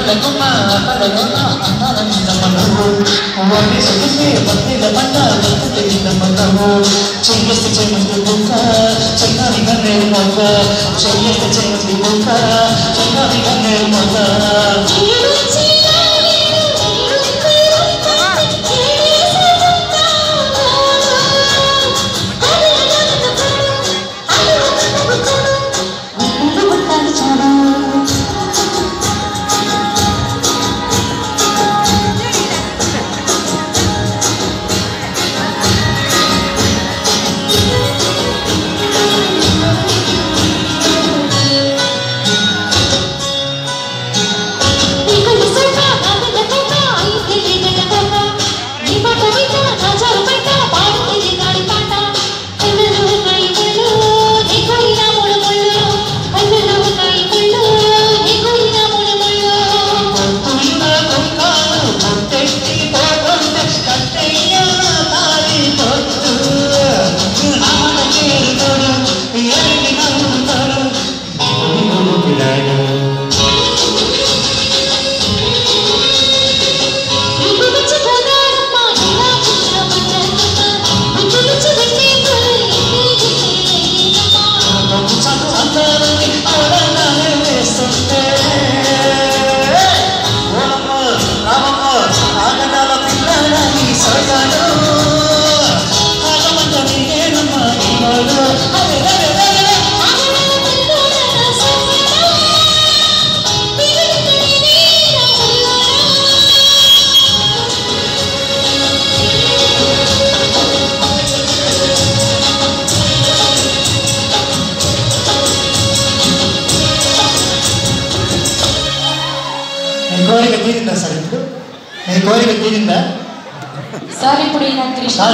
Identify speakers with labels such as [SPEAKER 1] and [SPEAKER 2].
[SPEAKER 1] గుమ్మ పడలోన ఆనందమనవు వాడి సొగసే బతిల పంట బతిలిందమనవు చెయ్యస్తే చెయ్యండి బుక్క చెన్నాని గన్నే మొక్క చెయ్యస్తే చెయ్యండి బుక్క చెన్నాని గన్నే మొక్క పొద్దున్న కుంకాలు పొట్టెట్టి పోతుంటే కట్టెయ్య తాళి పొద్దు ఆమె చేరుతాడు ఎరిగి నమ్ముతాడు పిల్లాడు చదువు అందాలని ఆడగానే వేస్తుంటే ఓలమ్మ రామమ్మ ఆగడాల పిల్లలని సగాడు ఆగమంట నీకేనమ్మా ఈనాడు అరే అరే అరే నీ కోరిక తీరిందా సార్ ఇప్పుడు నీ కోరిక తీరిందా
[SPEAKER 2] సార్ ఇప్పుడు ఈయన కృష్ణ